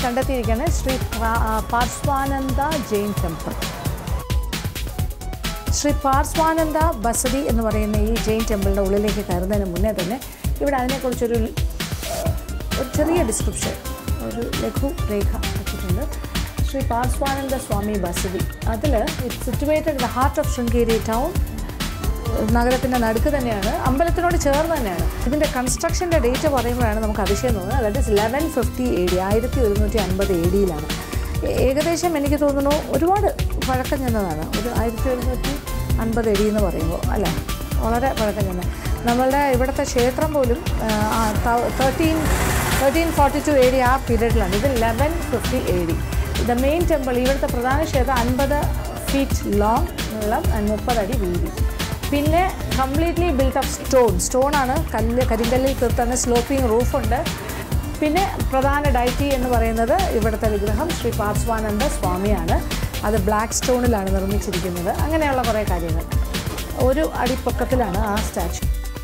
കണ്ടെത്തിയിരിക്കുകയാണ് ശ്രീ പാ- ആ, പാർശ്വാനന്ദ ജെയിൻ ടെമ്പിൾ ശ്രീ പാർശ്വാനന്ദ ബസതി എന്ന് പറയുന്ന ഈ ജെയിൻ ടെമ്പിളിൻ്റെ ഉള്ളിലേക്ക് കയറുന്നതിന് മുന്നേ തന്നെ ഇവിടെ അതിനെക്കുറിച്ചൊരു ഏഹ്, ഒരു ചെറിയ ഡിസ്ക്രിപ്ഷൻ ഒരു ലഘു രേഖ വെച്ചിട്ടുണ്ട് ശ്രീ പാർശ്വാനന്ദ സ്വാമി ബസതി അതിൽ it situated in the heart of Sringeri town നഗരത്തിൻ്റെ നടുക്ക് തന്നെയാണ് അമ്പലത്തിനോട് ചേർന്ന് തന്നെയാണ് ഇതിൻ്റെ കൺസ്ട്രക്ഷൻ്റെ ഡേറ്റ് പറയുമ്പോഴാണ് നമുക്ക് അതിശയം തോന്നുന്നത് that is eleven fifty A D ആയിരത്തി ഒരുന്നൂറ്റി അൻപത് എ ഡിയിലാണ് ഏകദേശം എനിക്ക് തോന്നുന്നു ഒരുപാട് പഴക്കം ചെന്നതാണ് ഒരു ആയിരത്തി ഒരുന്നൂറ്റി അൻപത് എ ഡി എന്ന് പറയുമ്പോൾ അല്ലേ വളരെ പഴക്കം ചെന്ന നമ്മളുടെ ഇവിടുത്തെ ക്ഷേത്രം പോലും thirteen thirteen forty two A D ആ പീരീഡിലാണ് ഇത് eleven fifty A D the main temple ഇവിടുത്തെ പ്രധാന ക്ഷേത്രം അൻപത് ഫീറ്റ് ലോങ് നീളം ആൻഡ് മുപ്പത് അടി വീതി പിന്നെ completely built of stone stone ആണ് കല്ല് കരിങ്കല്ലിൽ തീർത്താണ് സ്ലോപ്പിംഗ് റൂഫുണ്ട് പിന്നെ പ്രധാന ഡൈറ്റി എന്ന് പറയുന്നത് ഇവിടുത്തെ വിഗ്രഹം ശ്രീ പാർശ്വാനന്ദ സ്വാമിയാണ് അത് ബ്ലാക്ക് സ്റ്റോണിലാണ് നിർമ്മിച്ചിരിക്കുന്നത് അങ്ങനെയുള്ള കുറേ കാര്യങ്ങൾ ഒരു അടിപ്പൊക്കത്തിലാണ് ആ സ്റ്റാച്ചു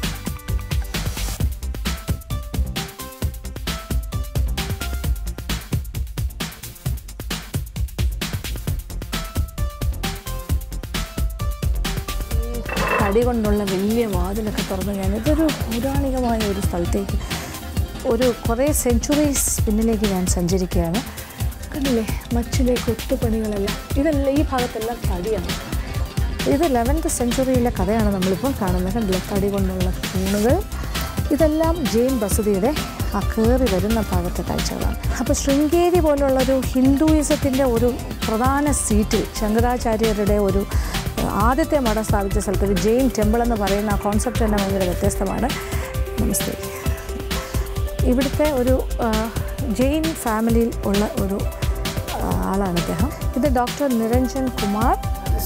തടി കൊണ്ടുള്ള വലിയ വാതിലൊക്കെ തുറന്ന് ഞാൻ ഇതൊരു പൗരാണികമായ ഒരു സ്ഥലത്തേക്ക് ഒരു കുറേ സെഞ്ചുറീസ് പിന്നിലേക്ക് ഞാൻ സഞ്ചരിക്കുകയാണ് കണ്ടില്ലേ മച്ചിലെ കൊത്തുപണികളെല്ലാം ഇതെല്ലാം ഈ ഭാഗത്തെല്ലാം തടിയാണ് ഇത് ലെവൻത്ത് സെഞ്ചുറിയിലെ കഥയാണ് നമ്മളിപ്പോൾ കാണുന്നത് കണ്ടില്ലേ തടി കൊണ്ടുള്ള തൂണുകൾ ഇതെല്ലാം ജെയിൻ ബസതിയുടെ ആ കയറി വരുന്ന ഭാഗത്തെ കാഴ്ചകളാണ് അപ്പോൾ ശൃംഗേരി പോലുള്ളൊരു ഹിന്ദുയിസത്തിൻ്റെ ഒരു പ്രധാന സീറ്റിൽ ശങ്കരാചാര്യരുടെ ഒരു ഏഹ്, ആദ്യത്തെ മഠം സ്ഥാപിച്ച സ്ഥലത്ത് ഒരു ജെയിൻ ടെമ്പിൾ എന്ന് പറയുന്ന ആ കോൺസെപ്റ്റ് തന്നെ ഭയങ്കര വ്യത്യസ്തമാണ് നമസ്തേ ഇവിടുത്തെ ഒരു ആ, ജെയിൻ ഫാമിലിയിൽ ഉള്ള ഒരു ആ, ആളാണ് അദ്ദേഹം ഇത് doctor Niranjan Kumar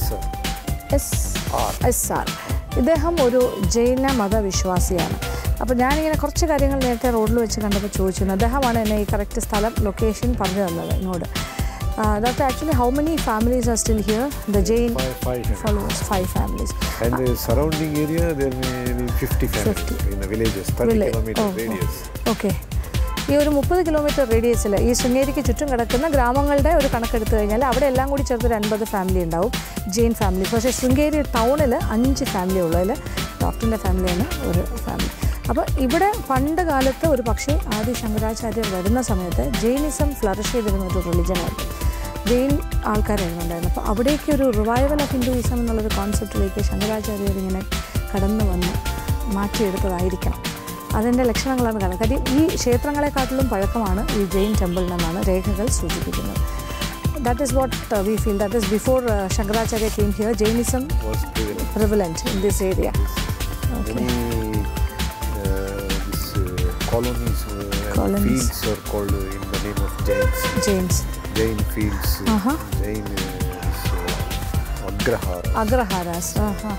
S S R ഇദ്ദേഹം ഒരു ജൈന മതവിശ്വാസിയാണ് അപ്പോൾ ഞാനിങ്ങനെ കുറച്ച് കാര്യങ്ങൾ നേരത്തെ റോഡിൽ വെച്ച് കണ്ടപ്പോൾ ചോദിച്ചിരുന്നു അദ്ദേഹമാണ് എന്നെ ഈ കറക്റ്റ് സ്ഥലം ലൊക്കേഷൻ പറഞ്ഞു തന്നത് എന്നോട് doctor actually how many families are still here the Jain Five, five here. Followers five families And the surrounding area, there may be 50 families 50. in the villages, 30 Village. kilometer Oh, oh. radius. Okay ഈ ഒരു മുപ്പത് kilometre റേഡിയസിൽ ഈ ശൃംഗേരിക്ക് ചുറ്റും കിടക്കുന്ന ഗ്രാമങ്ങളുടെ ഒരു കണക്കെടുത്തു കഴിഞ്ഞാൽ അവിടെ എല്ലാം കൂടി ചേർത്തൊരു അൻപത് ഫാമിലി ഉണ്ടാവും ജെയിൻ ഫാമിലി പക്ഷേ ശൃംഗേരി ടൗണിൽ അഞ്ച് ഫാമിലി ഉള്ളതിൽ ഡോക്ടറിൻ്റെ ഫാമിലിയാണ് ഒരു ഫാമിലി അപ്പോൾ ഇവിടെ പണ്ട് കാലത്ത് ഒരു പക്ഷേ ആദി ശങ്കരാചാര്യർ വരുന്ന സമയത്ത് ജെയിനിസം ഫ്ലറിഷ് ചെയ്തിരുന്ന ഒരു റിലിജനായിരുന്നു ജെയിൻ ആൾക്കാരായിരുന്നു ഉണ്ടായിരുന്നത് അപ്പോൾ അവിടേക്ക് ഒരു റിവൈവൽ ഓഫ് ഹിന്ദുയിസം എന്നുള്ളൊരു കോൺസെപ്റ്റിലേക്ക് ശങ്കരാചാര്യർ ഇങ്ങനെ കടന്നു വന്ന് മാറ്റിയെടുത്തതായിരിക്കണം അതിൻ്റെ ലക്ഷണങ്ങളാണ് കാണുന്നത് കാര്യം ഈ ക്ഷേത്രങ്ങളെക്കാട്ടിലും പഴക്കമാണ് ഈ ജെയിൻ ടെമ്പിളിനെന്നാണ് രേഖകൾ സൂചിപ്പിക്കുന്നത് that is what we feel that is before Shankaracharya came here Jainism Was prevalent. Prevalent in this area Many uh, this, uh, colonies uh, and Colonies. fields are called uh, in the name of Jains. Jains Jain fields, uh, Uh-huh. Jain uh, this, uh, Agrahara. Agraharas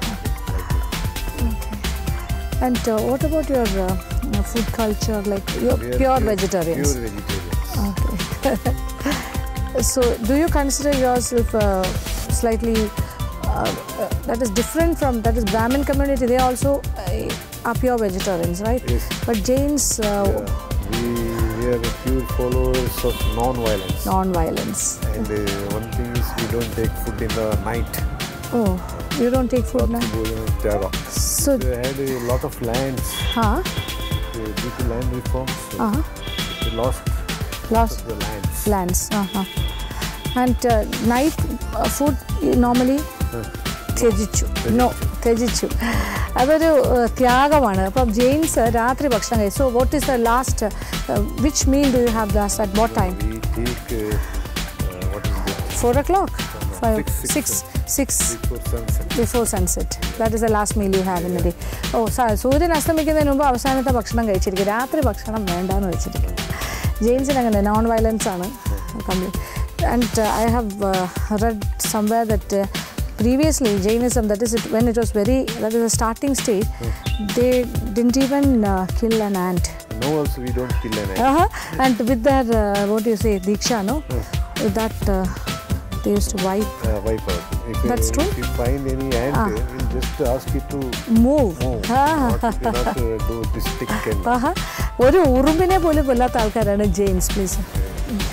and what about your food culture like you We are pure vegetarians Pure vegetarians. Okay. so, do you consider yourself uh, slightly uh, uh, that is different from that is Brahmin community? They also uh, are pure vegetarians, right? Yes. But Jains, uh, Yeah. We, we are pure followers of non-violence. non-violence. And uh, one thing is we don't take food in the night. Oh, you don't take food now. Bhojan Tara. So, They had a lot of lands huh? uh, due to land reforms. uh, Uh-huh. They lost Lost the lands. lands. Uh-huh. And uh, night uh, food you normally ത്യജിച്ചു no ത്യജിച്ചു അതൊരു ഏഹ്, ത്യാഗമാണ് അപ്പം Jains രാത്രി ഭക്ഷണം കഴിച്ചു so what is the last which meal do you have last at what time We take uh, uh, what is that? Four o'clock five Six, six, six six Before sunset. Before sunset that is the last meal you have in day ഓ സ- സൂര്യൻ അസ്തമിക്കുന്നതിന് മുമ്പ് അവസാനത്തെ ഭക്ഷണം കഴിച്ചിരിക്കും രാത്രി ഭക്ഷണം വേണ്ടാന്ന് വെച്ചിരിക്കും ജെയിൻസിന് അങ്ങനെ നോൺ വയലൻസ് ആണ് complete and I have read somewhere that previously jainism that is it, when it was very that is a starting stage they didn't even uh, kill an ant Now also we don't kill an ant. uh-huh. and with their uh, what do you say diksha no with that uh, they used to wipe Uh, wipe out. If, That's uh, true. If you find any ant, Ah. uh, we'll just ask it to move move. Ah. not, not uh, do this stick and ആഹാ ഒരു ഉറുമ്പിനെ പോലും കൊല്ലാത്ത ആൾക്കാരാണ് Jains please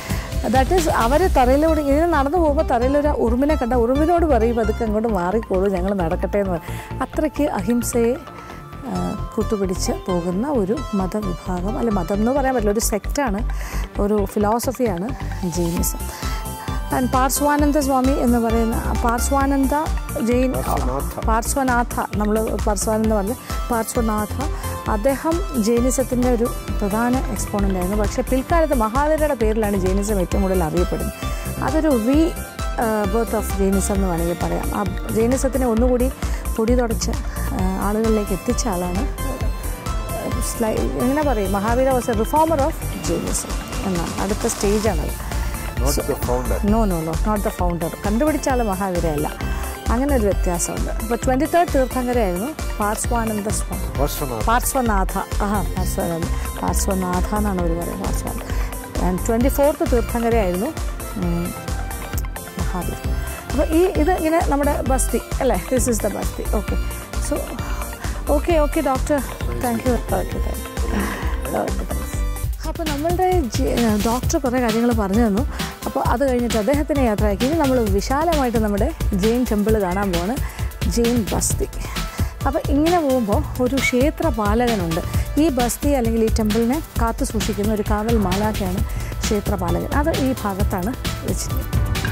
that is അവർ തറയിലൂടെ ഇങ്ങനെ നടന്നു പോകുമ്പോൾ തറയിലൊരു ഉറുമിനെ കണ്ട ഉറുമിനോട് പറയും അതൊക്കെ അങ്ങോട്ട് മാറിക്കോളൂ ഞങ്ങൾ നടക്കട്ടെ എന്ന് പറയും അത്രയ്ക്ക് അഹിംസയെ ആ, കൂട്ടുപിടിച്ച് പോകുന്ന ഒരു മതവിഭാഗം അല്ല മതം എന്ന് പറയാൻ പറ്റില്ല ഒരു സെക്റ്റാണ് ഒരു ഫിലോസഫിയാണ് ജെയിനിസം ആൻഡ് പാർശ്വാനന്ദ സ്വാമി എന്ന് പറയുന്ന പാർശ്വാനന്ദ ജെയിൻ പാർശ്വനാഥ നമ്മൾ പാർശ്വാനന്ദ പറഞ്ഞ പാർശ്വനാഥ അദ്ദേഹം ജെയിനിസത്തിൻ്റെ ഒരു പ്രധാന എക്സ്പോണൻ്റ് ആയിരുന്നു പക്ഷേ പിൽക്കാലത്ത് മഹാവീരയുടെ പേരിലാണ് ജെയിനിസം ഏറ്റവും കൂടുതൽ അറിയപ്പെടുന്നത് അതൊരു റീ ബർത്ത് ഓഫ് ജെയിനിസം എന്ന് വേണമെങ്കിൽ പറയാം ആ ജെയിനിസത്തിനെ ഒന്നുകൂടി പൊടി തുടച്ച് ആ, ആളുകളിലേക്ക് എത്തിച്ച ആളാണ് സ്ലൈ എങ്ങനെ പറയും Mahavira was a reformer of Jainism എന്നാണ് അടുത്ത സ്റ്റേജാണത് Not the founder. No no no not the founder കണ്ടുപിടിച്ച ആൾ മഹാവീരയല്ല അങ്ങനെ ഒരു വ്യത്യാസമുണ്ട് അപ്പോൾ ട്വൻറ്റി തേർഡ് തീർത്ഥങ്കരയായിരുന്നു പാർശ്വാനന്ദ സ്വാമി Parshvanath. പാർശ്വനാഥ ആ പാർശ്വനാഥ പാർശ്വനാഥ എന്നാണ് അവർ പറയുന്നത് പാർശ്വനാഥ ആൻഡ് ട്വൻറ്റി ഫോർത്ത് തീർത്ഥങ്കരയായിരുന്നു ഉം, മഹാവീർ അപ്പോൾ ഈ ഇത് ഇങ്ങനെ നമ്മുടെ ബസ്തി അല്ലേ this is the Basti okay so okay okay doctor thank you okay thank U അപ്പോൾ നമ്മളുടെ ഡോക്ടർ കുറേ കാര്യങ്ങൾ പറഞ്ഞു തന്നു അപ്പോൾ അത് കഴിഞ്ഞിട്ട് അദ്ദേഹത്തിനെ യാത്രയാക്കി ഇനി നമ്മൾ വിശാലമായിട്ട് നമ്മുടെ ജെയിൻ ടെമ്പിൾ കാണാൻ പോവാണ് ജെയിൻ ബസ്തി അപ്പോൾ ഇങ്ങനെ പോകുമ്പോൾ ഒരു ക്ഷേത്ര പാലകനുണ്ട് ഈ ബസ്തി അല്ലെങ്കിൽ ഈ ടെമ്പിളിനെ കാത്തു സൂക്ഷിക്കുന്ന ഒരു കാവൽ മാലാഖയാണ് ക്ഷേത്രപാലകൻ അത് ഈ ഭാഗത്താണ് വെച്ചിരിക്കുന്നത്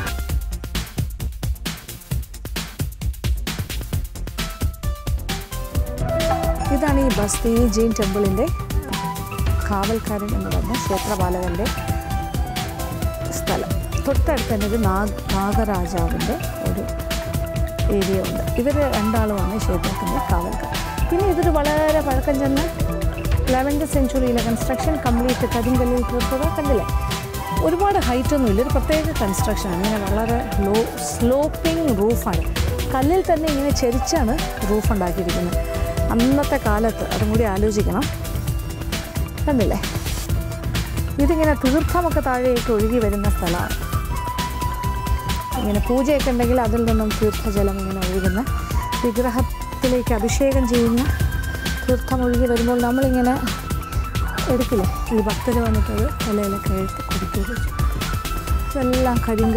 ഇതാണ് ഈ ബസ്തി ജെയിൻ ടെമ്പിളിൻ്റെ കാവൽക്കാരൻ എന്ന് പറഞ്ഞ ക്ഷേത്രപാലകൻ്റെ സ്ഥലം തൊട്ടടുത്ത് തന്നെ ഒരു നാഗ് നാഗരാജാവിൻ്റെ ഒരു ഏരിയ ഉണ്ട് ഇവർ രണ്ടാളുമാണ് ഈ ക്ഷേത്രത്തിൻ്റെ കാവൽക്കാർ പിന്നെ ഇതൊരു വളരെ പഴക്കം ചെന്ന ലെവൻത്ത് സെഞ്ചുറിയിലെ കൺസ്ട്രക്ഷൻ കംപ്ലീറ്റ് കരിങ്കല്ലിൽ തീർത്തത് കണ്ടില്ലേ ഒരുപാട് ഹൈറ്റൊന്നും ഇല്ല ഒരു പ്രത്യേക കൺസ്ട്രക്ഷനാണ് ഇങ്ങനെ വളരെ ലോ സ്ലോപ്പിംഗ് റൂഫാണ് കല്ലിൽ തന്നെ ഇങ്ങനെ ചെരിച്ചാണ് റൂഫ് ഉണ്ടാക്കിയിരിക്കുന്നത് അന്നത്തെ കാലത്ത് അതും കൂടി ആലോചിക്കണം കണ്ടില്ലേ ഇതിങ്ങനെ തീർത്ഥമൊക്കെ താഴേക്ക് ഒഴുകി വരുന്ന സ്ഥലമാണ് ഇങ്ങനെ പൂജയൊക്കെ ഉണ്ടെങ്കിൽ അതിൽ നിന്നും തീർത്ഥജലം ഇങ്ങനെ ഒഴുകുന്ന വിഗ്രഹത്തിലേക്ക് അഭിഷേകം ചെയ്യുന്ന തീർത്ഥം ഒഴുകി വരുമ്പോൾ നമ്മളിങ്ങനെ എടുക്കില്ലേ ഈ ഭക്തർ വന്നിട്ടത് ഇലയിലൊക്കെ എഴുത്ത് കുടിക്കുകയൊക്കെ ചെയ്യും ഇതെല്ലാം കരിങ്കൽ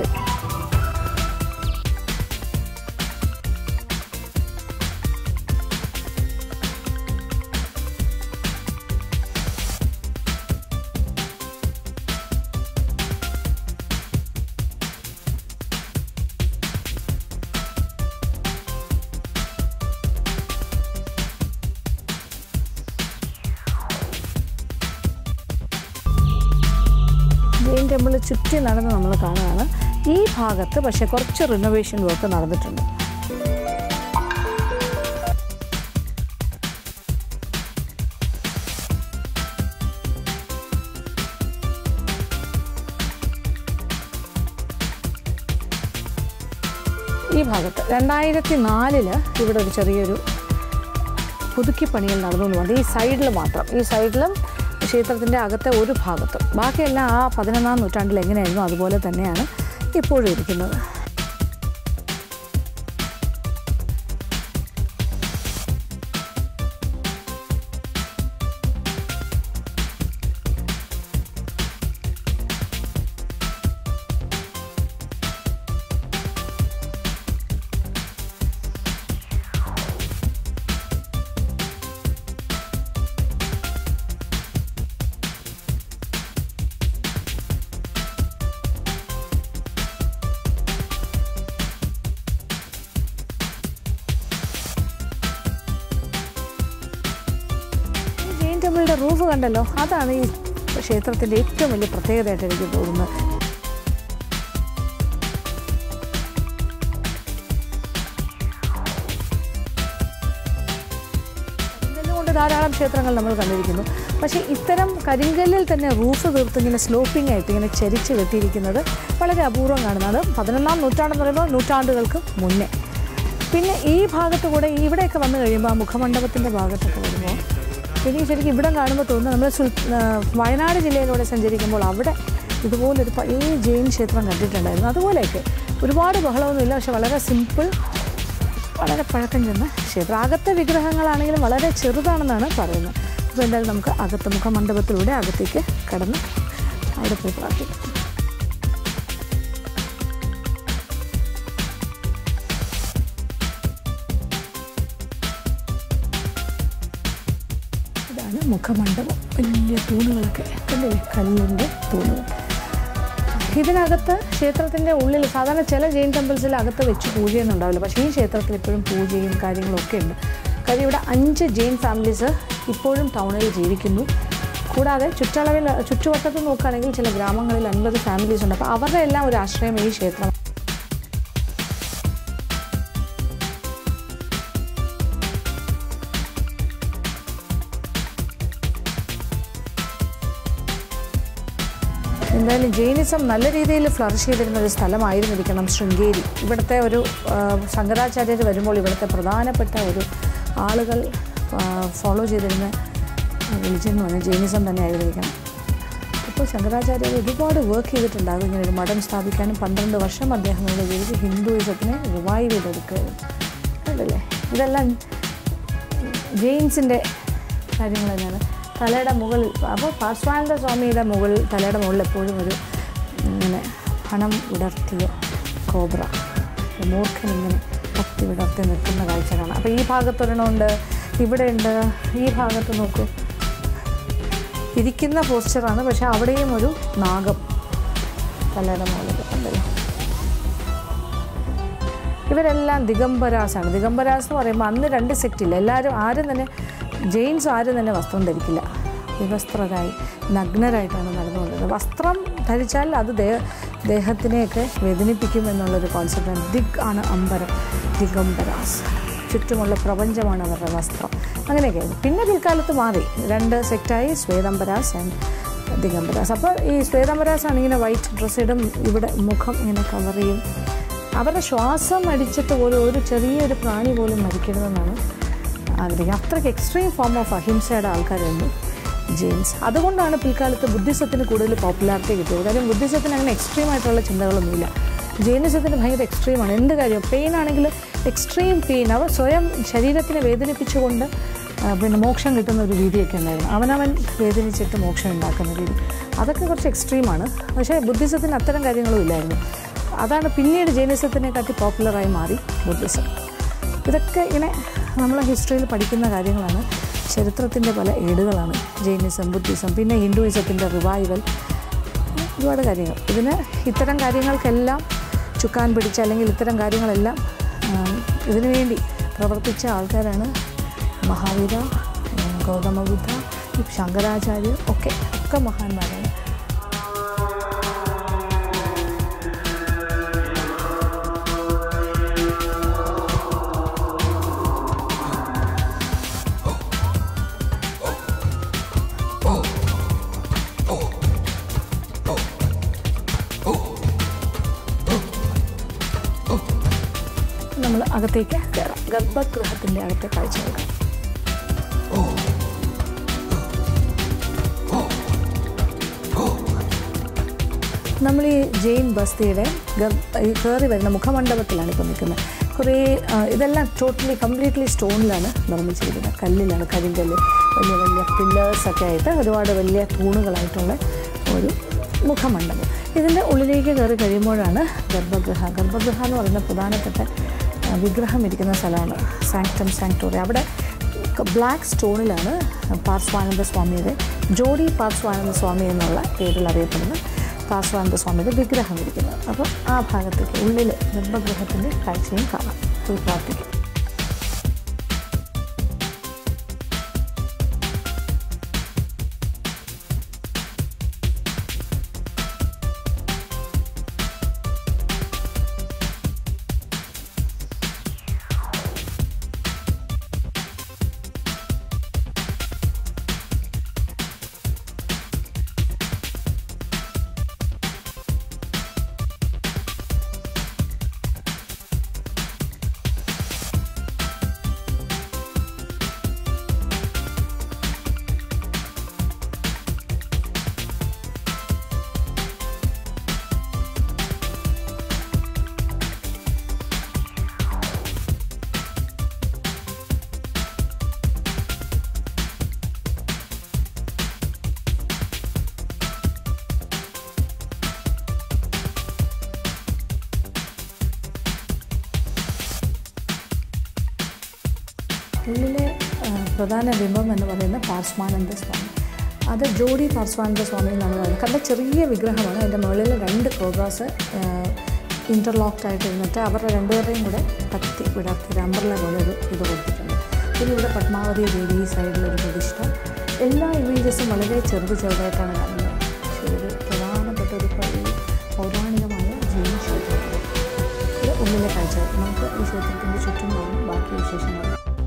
ജെയിൻ ടെമ്പിൾ ചുറ്റി നടന്ന് നമ്മൾ കാണുകയാണ് ഈ ഭാഗത്ത് പക്ഷേ കുറച്ച് റിനോവേഷൻ വർക്ക് നടന്നിട്ടുണ്ട് ഈ ഭാഗത്ത് രണ്ടായിരത്തി നാലില് ഇവിടെ ഒരു ചെറിയൊരു പുതുക്കിപ്പണികൾ നടന്നു എന്ന് പറഞ്ഞു ഈ സൈഡിൽ മാത്രം ഈ സൈഡിലും ക്ഷേത്രത്തിൻ്റെ അകത്തെ ഒരു ഭാഗത്തും ബാക്കിയെല്ലാം ആ പതിനൊന്നാം നൂറ്റാണ്ടിൽ എങ്ങനെയായിരുന്നു അതുപോലെ തന്നെയാണ് ഇപ്പോഴും ഇരിക്കുന്നത് ഈ ജെയിൻ ടെമ്പിളിൻ്റെ റൂഫ് കണ്ടല്ലോ അതാണ് ഈ ക്ഷേത്രത്തിൻ്റെ ഏറ്റവും വലിയ പ്രത്യേകതയായിട്ട് എനിക്ക് തോന്നുന്നത് കരിങ്കല്ല് കൊണ്ട് ധാരാളം ക്ഷേത്രങ്ങൾ നമ്മൾ കണ്ടിരിക്കുന്നു പക്ഷേ ഇത്തരം കരിങ്കല്ലിൽ തന്നെ റൂഫ് തീർത്ത് ഇങ്ങനെ സ്ലോപ്പിംഗ് ആയിട്ട് ഇങ്ങനെ ചരിച്ച് കെട്ടിയിരിക്കുന്നത് വളരെ അപൂർവം കാണുന്നത് പതിനൊന്നാം നൂറ്റാണ്ടെന്ന് പറയുമ്പോൾ നൂറ്റാണ്ടുകൾക്ക് മുന്നേ പിന്നെ ഈ ഭാഗത്ത് കൂടെ ഇവിടെയൊക്കെ വന്നു കഴിയുമ്പോൾ ആ മുഖമണ്ഡപത്തിൻ്റെ ഭാഗത്തൊക്കെ വരുമ്പോൾ എനിക്ക് ശരിക്കും ഇവിടെ കാണുമ്പോൾ തോന്നുന്നു നമ്മൾ സുൽ ആ, വയനാട് ജില്ലയിലൂടെ സഞ്ചരിക്കുമ്പോൾ അവിടെ ഇതുപോലൊരു പഴയ ജെയിൻ ക്ഷേത്രം കണ്ടിട്ടുണ്ടായിരുന്നു അതുപോലെയൊക്കെ ഒരുപാട് ബഹളമൊന്നുമില്ല പക്ഷെ വളരെ സിമ്പിൾ വളരെ പഴക്കം ചെന്ന ക്ഷേത്രം അകത്തെ വിഗ്രഹങ്ങളാണെങ്കിലും വളരെ ചെറുതാണെന്നാണ് പറയുന്നത് അപ്പോൾ എന്തായാലും നമുക്ക് അകത്ത് മുഖമണ്ഡപത്തിലൂടെ അകത്തേക്ക് കടന്ന് അവിടെ പോയി പ്രാർത്ഥിക്കാം മുഖമണ്ഡപം വലിയ തൂണുകളൊക്കെ കണ്ടില്ലേ കല്ലിൻ്റെ തൂണുകൾ ഇതിനകത്ത് ക്ഷേത്രത്തിൻ്റെ ഉള്ളിൽ സാധാരണ ചില ജെയിൻ ടെമ്പിൾസിൽ അകത്ത് വെച്ച് പൂജയൊന്നും ഉണ്ടാവില്ല പക്ഷേ ഈ ക്ഷേത്രത്തിൽ ഇപ്പോഴും പൂജയും കാര്യങ്ങളൊക്കെ ഉണ്ട് കാര്യം ഇവിടെ അഞ്ച് ജെയിൻ ഫാമിലീസ് ഇപ്പോഴും ടൗണിൽ ജീവിക്കുന്നു കൂടാതെ ചുറ്റളവിൽ ചുറ്റുവട്ടത്ത് നോക്കുകയാണെങ്കിൽ ചില ഗ്രാമങ്ങളിൽ അൻപത് ഫാമിലീസ് ഉണ്ട് അപ്പോൾ അവരുടെ എല്ലാം ഒരു ആശ്രയം ഈ ക്ഷേത്രം എന്തായാലും ജൈനിസം നല്ല രീതിയിൽ ഫ്ലറിഷ് ചെയ്തിരുന്ന ഒരു സ്ഥലമായിരുന്നിരിക്കണം ശൃംഗേരി ഇവിടുത്തെ ഒരു ആ, ശങ്കരാചാര്യർ വരുമ്പോൾ ഇവിടുത്തെ പ്രധാനപ്പെട്ട ഒരു ആളുകൾ ഫോളോ ചെയ്തിരുന്ന റിലിജൻ എന്ന് പറഞ്ഞാൽ ജൈനിസം തന്നെ ആയിരുന്നിരിക്കണം അപ്പോൾ ശങ്കരാചാര്യർ ഒരുപാട് വർക്ക് ചെയ്തിട്ടുണ്ടാകും ഇങ്ങനെ ഒരു മഠം സ്ഥാപിക്കാനും പന്ത്രണ്ട് വർഷം അദ്ദേഹം ഇവിടെ ജീവിച്ച് ഹിന്ദുയിസത്തിനെ റിവൈവ് ചെയ്തെടുക്കുകയായിരുന്നു കണ്ടില്ലേ ഇതെല്ലാം ജെയിൻസിൻ്റെ കാര്യങ്ങൾ തന്നെയാണ് തലയുടെ മുകളിൽ അപ്പോൾ പാർശ്വാനന്ദ സ്വാമിയുടെ മുകളിൽ തലയുടെ മുകളിൽ എപ്പോഴും ഒരു ഇങ്ങനെ പണം വിടർത്തിയ കോബ്ര മൂർഖൻ ഇങ്ങനെ പത്തി വിടർത്തി നിൽക്കുന്ന കാഴ്ച കാണാം അപ്പോൾ ഈ ഭാഗത്തൊരെണ്ണമുണ്ട് ഇവിടെയുണ്ട് ഈ ഭാഗത്ത് നോക്കൂ ഇരിക്കുന്ന പോസ്ചറാണ് പക്ഷേ അവിടെയും ഒരു നാഗം തലയുടെ മുകളിൽ ഉണ്ടല്ലോ ഇവരെല്ലാം ദിഗംബരാസാണ് ദിഗംബരാസ് എന്ന് പറയുമ്പോൾ അന്ന് രണ്ട് സെക്റ്റില്ല എല്ലാവരും ആരും തന്നെ ജെയിൻസ് ആരും തന്നെ വസ്ത്രം ധരിക്കില്ല വിവസ്ത്രരായി നഗ്നരായിട്ടാണ് നടന്നുകൊണ്ടിരുന്നത് വസ്ത്രം ധരിച്ചാൽ അത് ദേഹ ദേഹത്തിനെയൊക്കെ വേദനിപ്പിക്കും എന്നുള്ളൊരു കോൺസെപ്റ്റാണ് ദിഗ് ആണ് അമ്പരം ദിഗംബരാസ് ചുറ്റുമുള്ള പ്രപഞ്ചമാണ് അവരുടെ വസ്ത്രം അങ്ങനെയൊക്കെയായിരുന്നു പിന്നെ പിൽക്കാലത്ത് മാറി രണ്ട് സെക്റ്റായി ശ്വേതംബരാസ് ആൻഡ് ദിഗംബരാസ് അപ്പോൾ ഈ ശ്വേതംബരാസ് ആണ് ഇങ്ങനെ വൈറ്റ് ഡ്രസ്സ് ഇടും ഇവിടെ മുഖം ഇങ്ങനെ കവർ ചെയ്യും അവരുടെ ശ്വാസം അടിച്ചിട്ട് പോലും ഒരു ചെറിയൊരു പ്രാണി പോലും മരിക്കരുതെന്നാണ് ആഗ്രഹിക്കുക അത്രയ്ക്ക് എക്സ്ട്രീം ഫോം ഓഫ് അഹിംസയുടെ ആൾക്കാരായിരുന്നു ജെയിൻസ് അതുകൊണ്ടാണ് പിൽക്കാലത്ത് ബുദ്ധിസത്തിന് കൂടുതൽ പോപ്പുലാരിറ്റി കിട്ടിയത് കാര്യം ബുദ്ധിസത്തിന് അങ്ങനെ എക്സ്ട്രീം ആയിട്ടുള്ള ചിന്തകളൊന്നുമില്ല ജൈനിസത്തിന് ഭയങ്കര എക്സ്ട്രീമാണ് എന്ത് കാര്യം പെയിൻ ആണെങ്കിൽ എക്സ്ട്രീം പെയിൻ അവർ സ്വയം ശരീരത്തിനെ വേദനിപ്പിച്ചുകൊണ്ട് ആ, പിന്നെ മോക്ഷം കിട്ടുന്ന ഒരു രീതിയൊക്കെ ഉണ്ടായിരുന്നു അവനവൻ വേദനിച്ചിട്ട് മോക്ഷം ഉണ്ടാക്കുന്ന രീതി അതൊക്കെ കുറച്ച് എക്സ്ട്രീമാണ് പക്ഷേ ബുദ്ധിസത്തിന് അത്തരം കാര്യങ്ങളും ഇല്ലായിരുന്നു അതാണ് പിന്നീട് ജൈനിസത്തിനെക്കാട്ടി പോപ്പുലറായി മാറി ബുദ്ധിസം ഇതൊക്കെ ഇങ്ങനെ നമ്മൾ ഹിസ്റ്ററിയിൽ പഠിക്കുന്ന കാര്യങ്ങളാണ് ചരിത്രത്തിൻ്റെ പല ഏടുകളാണ് ജൈനിസം ബുദ്ധിസം പിന്നെ ഹിന്ദുയിസത്തിൻ്റെ റിവൈവൽ ഒരുപാട് കാര്യങ്ങൾ ഇതിന് ഇത്തരം കാര്യങ്ങൾക്കെല്ലാം ചുക്കാൻ പിടിച്ച അല്ലെങ്കിൽ ഇത്തരം കാര്യങ്ങളെല്ലാം ആ, ഇതിനു വേണ്ടി പ്രവർത്തിച്ച ആൾക്കാരാണ് മഹാവീര ആ, ഗൗതമ ബുദ്ധ ഈ ശങ്കരാചാര്യർ ഒക്കെ ഒക്കെ മഹാന്മാരാണ് നമ്മൾ അകത്തേക്ക് കയറാം ഗർഭഗൃഹത്തിൻ്റെ അകത്തെ കാഴ്ചകൾ കാണാം നമ്മൾ ഈ ജെയിൻ ബസ്തിയുടെ ഗർ- ഈ കയറി വരുന്ന മുഖമണ്ഡപത്തിലാണ് ഇപ്പോൾ നിൽക്കുന്നത് കുറേ ആ, ഇതെല്ലാം ടോട്ടലി കംപ്ലീറ്റ്ലി സ്റ്റോണിലാണ് നിർമ്മിച്ചിരിക്കുന്നത് കല്ലിലാണ് കരിങ്കല്ല് വലിയ വലിയ പില്ലേഴ്സൊക്കെ ആയിട്ട് ഒരുപാട് വലിയ തൂണുകളായിട്ടുള്ള ഒരു മുഖമണ്ഡപം ഇതിൻ്റെ ഉള്ളിലേക്ക് കയറി കഴിയുമ്പോഴാണ് ഗർഭഗൃഹ ഗർഭഗൃഹ എന്ന് പറയുന്ന പ്രധാനപ്പെട്ട ആ, വിഗ്രഹം ഇരിക്കുന്ന സ്ഥലമാണ് സാങ്ക്ടം സാങ്ക്ടോറി അവിടെ ബ്ലാക്ക് സ്റ്റോണിലാണ് പാർശ്വാനന്ദ സ്വാമിയുടെ ജോഡി പാർശ്വാനന്ദ സ്വാമി എന്നുള്ള പേരിൽ അറിയപ്പെടുന്ന പാർശ്വാനന്ദ സ്വാമിയുടെ വിഗ്രഹം ഇരിക്കുന്നത് അപ്പോൾ ആ ഭാഗത്തേക്ക് ഉള്ളിൽ ഗർഭഗൃഹത്തിൻ്റെ കാഴ്ചയും കാണാം പോയി പ്രാർത്ഥിക്കാം ഉള്ളിലെ ആ, പ്രധാന ബിംബം എന്ന് പറയുന്നത് പാർശ്വാനന്ദ സ്വാമി അത് ജോഡി പാർശ്വാനന്ദ സ്വാമി എന്നാണ് പറയുന്നത് കണ്ട ചെറിയ വിഗ്രഹമാണ് അതിൻ്റെ മുകളിൽ രണ്ട് കോബ്രാസ് ഇൻ്റർലോക്ഡ് ആയിട്ട് ഇരുന്നിട്ട് അവരുടെ രണ്ടുപേരെയും കൂടെ കത്തി വിടർത്തി ഒരു അമ്പർല പോലെ ഒരു ഇത് കൊടുത്തിട്ടുണ്ട് പിന്നെ ഇവിടെ പത്മാവതി ദേവി ഈ സൈഡിലൊരു പ്രതിഷ്ഠ എല്ലാ ഇമേജസും വളരെ ചെറുത് ചെറുതായിട്ടാണ് കാണുന്നത് പക്ഷേ ഇതൊരു പ്രധാനപ്പെട്ട ഒരു പള്ളി പൗരാണികമായ ജൈന ക്ഷേത്രമാണ് ഇത് ഉള്ളിലെ കാഴ്ച നമുക്ക് ഈ ക്ഷേത്രത്തിൻ്റെ ചുറ്റും പോകും ബാക്കി വിശേഷങ്ങൾ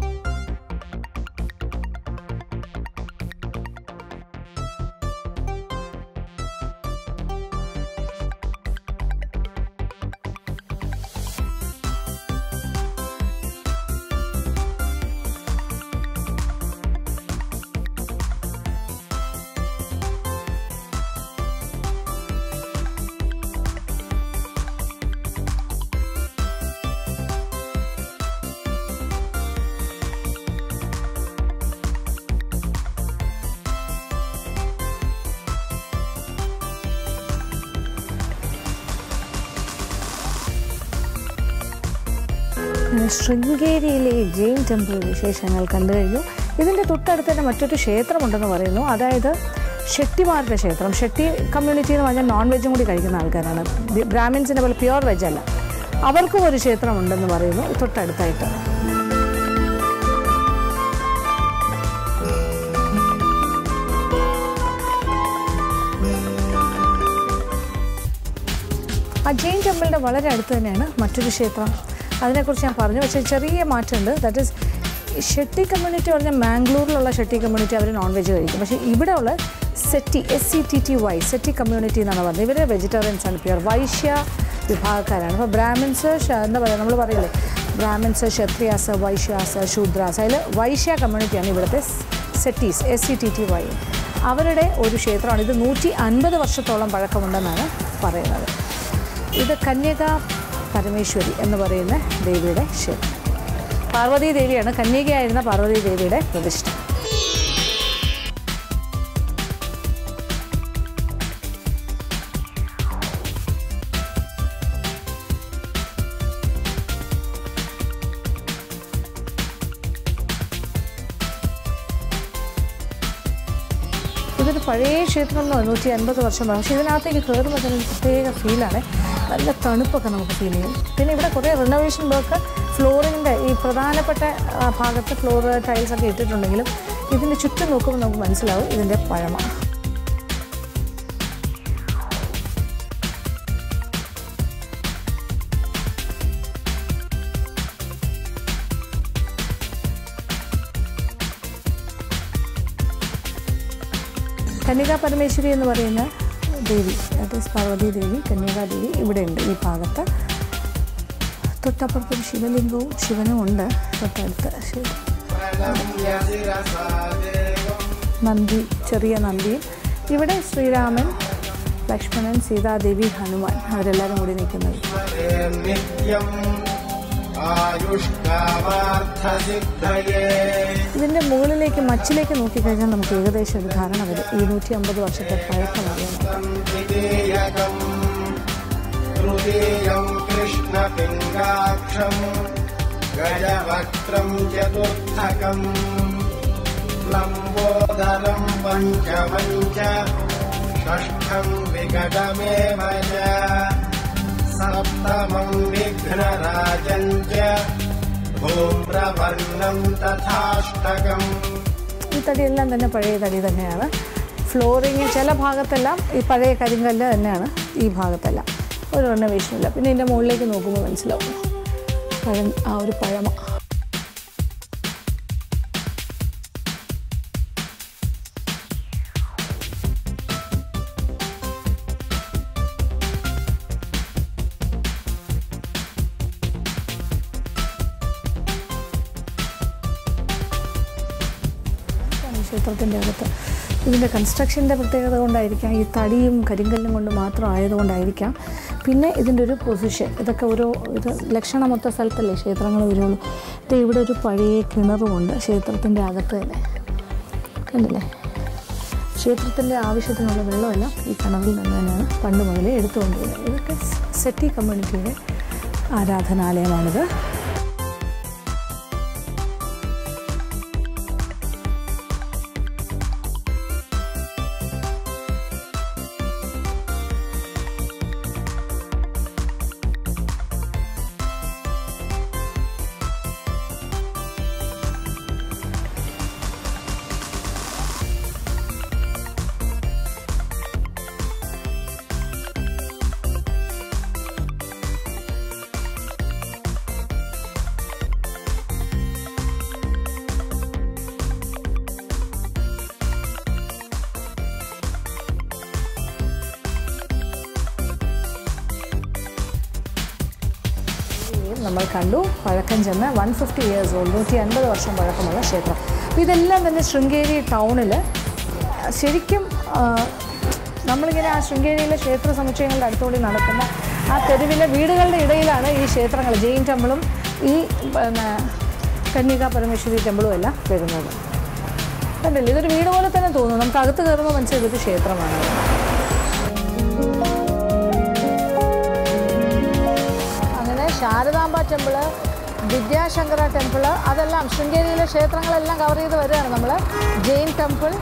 ശൃംഗേരിയിലെ ഈ ജെയിൻ ടെമ്പിൾ വിശേഷങ്ങൾ കണ്ടു കഴിഞ്ഞു ഇതിൻ്റെ തൊട്ടടുത്ത് തന്നെ മറ്റൊരു ക്ഷേത്രമുണ്ടെന്ന് പറയുന്നു അതായത് ഷെട്ടിമാരുടെ ക്ഷേത്രം ഷെട്ടി കമ്മ്യൂണിറ്റി എന്ന് പറഞ്ഞാൽ നോൺ വെജും കൂടി കഴിക്കുന്ന ആൾക്കാരാണ് ബി- ബ്രാഹ്മിൻസിനെ പോലെ പ്യുവർ വെജ് അല്ല അവർക്കും ഒരു ക്ഷേത്രമുണ്ടെന്ന് പറയുന്നു തൊട്ടടുത്തായിട്ട് ആ ജെയിൻ ടെമ്പിളിൻ്റെ വളരെ അടുത്ത് തന്നെയാണ് മറ്റൊരു ക്ഷേത്രം അതിനെക്കുറിച്ച് ഞാൻ പറഞ്ഞു പക്ഷേ ചെറിയ മാറ്റമുണ്ട് ദാറ്റ് ഈസ് ഷെട്ടി കമ്മ്യൂണിറ്റി പറഞ്ഞാൽ മാംഗ്ലൂരിലുള്ള ഷെട്ടി കമ്മ്യൂണിറ്റി അവർ നോൺ വെജ് കഴിക്കും പക്ഷേ ഇവിടെ ഉള്ള Setty S C T T Y Setty community എന്നാണ് പറഞ്ഞത് ഇവർ വെജിറ്റേറിയൻസ് ആണ് പ്യുവർ വൈശ്യ വിഭാഗക്കാരാണ് അപ്പോൾ ബ്രാഹ്മിൻസ് ഷ- എന്താ പറയുക നമ്മൾ പറയില്ലേ ബ്രാഹ്മിൻസ് ക്ഷത്രിയാസ് വൈശ്യാസ് ശൂദ്രാസ് അതിൽ വൈശ്യ കമ്മ്യൂണിറ്റിയാണ് ഇവിടുത്തെ Setties S C T T Y അവരുടെ ഒരു ക്ഷേത്രമാണ് ഇത് നൂറ്റി അൻപത് വർഷത്തോളം പഴക്കമുണ്ടെന്നാണ് പറയുന്നത് ഇത് കന്യക പരമേശ്വരി എന്ന് പറയുന്ന ദേവിയുടെ ക്ഷേത്രം പാർവതി ദേവിയാണ് കന്യകയായിരുന്ന പാർവതി ദേവിയുടെ പ്രതിഷ്ഠ ഇതൊരു പഴയ ക്ഷേത്രം എന്ന് നൂറ്റി അൻപത് വർഷം പഴക്കം. പക്ഷേ ഇതിനകത്തേക്ക് കയറുമ്പോൾ തന്നെ ഒരു പ്രത്യേക ഫീലാണ് നല്ല തണുപ്പൊക്കെ നമുക്ക് ഫീൽ ചെയ്യും പിന്നെ ഇവിടെ കുറേ റിനോവേഷൻ വർക്ക് ഫ്ലോറിങ്ങിൻ്റെ ഈ പ്രധാനപ്പെട്ട ആ, ഭാഗത്ത് ഫ്ലോർ ടൈൽസ് ഒക്കെ ഇട്ടിട്ടുണ്ടെങ്കിലും ഇതിൻ്റെ ചുറ്റും നോക്കുമ്പോൾ നമുക്ക് മനസ്സിലാവും ഇതിൻ്റെ പഴമ കന്യകാ പരമേശ്വരി എന്ന് പറയുന്ന ദേവി അത് പാർവതി ദേവി കന്യകാദേവി ഇവിടെയുണ്ട് ഈ ഭാഗത്ത് തൊട്ടപ്പുറത്തൊരു ശിവലിംഗവും ശിവനും ഉണ്ട് തൊട്ടടുത്ത് ശരി നന്ദി ചെറിയ നന്ദിയും ഇവിടെ ശ്രീരാമൻ ലക്ഷ്മണൻ സീതാദേവി ഹനുമാൻ അവരെല്ലാവരും കൂടി നിൽക്കുന്നത് നിത്യം ആയുഷ്കാമാർത്ഥസിദ്ധയേ ഇതിൻ്റെ മുകളിലേക്ക് മച്ചിലേക്ക് നോക്കിക്കഴിഞ്ഞാൽ നമുക്ക് ഏകദേശം ഒരു ധാരണ വരും ഈ നൂറ്റി അമ്പത് വർഷത്തെ പഴക്കം അറിയാൻ വിധേയകം തൃതീയം കൃഷ്ണപിംഗാക്ഷം ഗജവക്ത്രം ചതുർത്ഥകം ലംബോദരം പഞ്ചമഞ്ച ഷഷ്ഠം വികടമേവ ച സപ്തമം വിഘ്നരാജം ച ധൂമ്രവർണം തഥാഷ്ടകം ഈ തടിയെല്ലാം തന്നെ പഴയ തടി തന്നെയാണ് ഫ്ലോറിങ് ചില ഭാഗത്തെല്ലാം ഈ പഴയ കരിങ്കല്ല് തന്നെയാണ് ഈ ഭാഗത്തെല്ലാം ഒരു റിനോവേഷനും ഇല്ല പിന്നെ ഇതിൻ്റെ മുകളിലേക്ക് നോക്കുമ്പോൾ മനസ്സിലാവും പഴം ആ ഒരു പഴമ ഈ ക്ഷേത്രത്തിൻ്റെ അകത്ത് ഇതിൻ്റെ കൺസ്ട്രക്ഷൻ്റെ പ്രത്യേകത കൊണ്ടായിരിക്കാം ഈ തടിയും കരിങ്കല്ലും കൊണ്ട് മാത്രം ആയതുകൊണ്ടായിരിക്കാം പിന്നെ ഇതിൻ്റെ ഒരു പൊസിഷൻ ഇതൊക്കെ ഓരോ ഇത് ലക്ഷണമൊത്ത സ്ഥലത്തല്ലേ ക്ഷേത്രങ്ങൾ വരുള്ളൂ ഇത് ഇവിടെ ഒരു പഴയ കിണറുമുണ്ട് ക്ഷേത്രത്തിൻ്റെ അകത്ത് തന്നെ കണ്ടില്ലേ ക്ഷേത്രത്തിൻ്റെ ആവശ്യത്തിനുള്ള വെള്ളമെല്ലാം ഈ കിണറിൽ നിന്ന് തന്നെയാണ് പണ്ട് മുതലേ എടുത്തുകൊണ്ടിരുന്നത് ഇതൊക്കെ സെറ്റി കമ്മ്യൂണിറ്റിയുടെ ആരാധനാലയമാണിത് നമ്മൾ കണ്ടു പഴക്കം ചെന്ന വൺ ഫിഫ്റ്റി ഇയേഴ്സ് ഓൾഡ് നൂറ്റി അൻപത് വർഷം പഴക്കമുള്ള ക്ഷേത്രം അപ്പോൾ ഇതെല്ലാം തന്നെ ശൃംഗേരി ടൗണിൽ ശരിക്കും ആ, നമ്മളിങ്ങനെ ആ ശൃംഗേരിയിലെ ക്ഷേത്ര സമുച്ചയങ്ങളുടെ അടുത്തുകൂടി നടക്കുന്ന ആ തെരുവിലെ വീടുകളുടെ ഇടയിലാണ് ഈ ക്ഷേത്രങ്ങൾ ജെയിൻ ടെമ്പിളും ഈ പിന്നെ കന്യക പരമേശ്വരി ടെമ്പിളും എല്ലാം വരുന്നത് കണ്ടില്ലേ ഇതൊരു വീട് പോലെ തന്നെ തോന്നുന്നു നമുക്ക് അകത്ത് കയറുമ്പോൾ മനസ്സിലായി ഇതൊരു ക്ഷേത്രമാണ് അങ്ങനെ ശാരദാംബ ടെമ്പിള് വിദ്യാശങ്കര ടെമ്പിള് അതെല്ലാം ശൃംഗേരിയിലെ ക്ഷേത്രങ്ങളെല്ലാം കവർ ചെയ്ത് വരികയാണ് നമ്മൾ ജെയിൻ ടെമ്പിൾ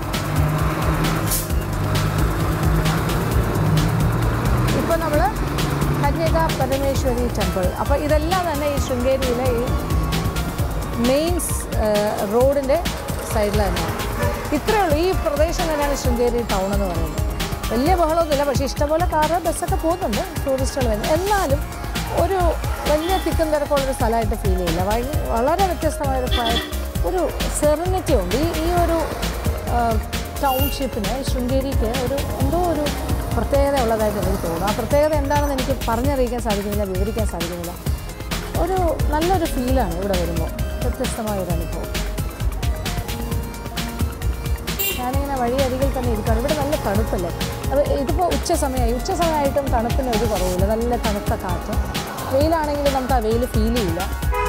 ഇപ്പം നമ്മൾ കന്യക പരമേശ്വരി ടെമ്പിൾ അപ്പോൾ ഇതെല്ലാം തന്നെ ഈ ശൃംഗേരിയിലെ ഈ മെയിൻ റോഡിൻ്റെ സൈഡിൽ തന്നെയാണ് ഇത്രയേ ഉള്ളൂ ഈ പ്രദേശം തന്നെയാണ് ശൃംഗേരി ടൗൺ എന്ന് പറയുന്നത് വലിയ ബഹളമൊന്നുമില്ല പക്ഷേ ഇഷ്ടംപോലെ കാറ് ബസ്സൊക്കെ പോകുന്നുണ്ട് ടൂറിസ്റ്റുകൾ വരുന്നത് എന്നാലും ഒരു വലിയ തിക്കും തിരക്കുള്ളൊരു സ്ഥലമായിട്ട് ഫീൽ ചെയ്യില്ല വഴി- വളരെ വ്യത്യസ്തമായൊരു ക്ലൈ- ഒരു സെറിനിറ്റി ഉണ്ട് ഈ ഈ ഒരു ടൗൺഷിപ്പിന് ശൃംഗേരിക്ക് ഒരു എന്തോ ഒരു പ്രത്യേകത ഉള്ളതായിട്ട് എനിക്ക് തോന്നുന്നു ആ പ്രത്യേകത എന്താണെന്ന് എനിക്ക് പറഞ്ഞറിയിക്കാൻ സാധിക്കുന്നില്ല വിവരിക്കാൻ സാധിക്കുന്നില്ല ഒരു നല്ലൊരു ഫീലാണ് ഇവിടെ വരുമ്പോൾ വ്യത്യസ്തമായ ഒരു അനുഭവം ഞാനിങ്ങനെ വഴിയരികിൽ തന്നെ ഇരിക്കുകയാണ് ഇവിടെ നല്ല തണുപ്പല്ലേ അത് ഇതിപ്പോൾ ഉച്ച സമയമായി ഉച്ച സമയമായിട്ടും തണുപ്പിന് ഒരു കുറവില്ല നല്ല തണുത്ത കാറ്റ് വെയിലാണെങ്കിൽ നമുക്ക് ആ വെയിൽ ഫീൽ ചെയ്യില്ല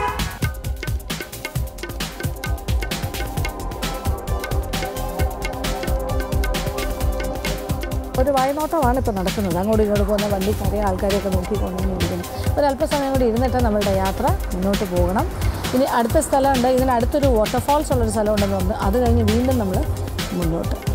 ഒരു വായ്നോട്ടമാണ് ഇപ്പോൾ നടക്കുന്നത് അങ്ങോട്ടും ഇങ്ങോട്ട് പോകുന്ന വണ്ടിക്കാരെ ആൾക്കാരെയൊക്കെ നോക്കിക്കൊണ്ടു ഇരിക്കുന്നു ഒരു അല്പസമയം കൂടി ഇരുന്നിട്ട് നമ്മളുടെ യാത്ര മുന്നോട്ട് പോകണം ഇനി അടുത്ത സ്ഥലമുണ്ട് ഇതിന് അടുത്തൊരു വാട്ടർഫാൾസ് ഉള്ളൊരു സ്ഥലമുണ്ടെന്ന് പറഞ്ഞു അത് കഴിഞ്ഞ് വീണ്ടും നമ്മൾ മുന്നോട്ട്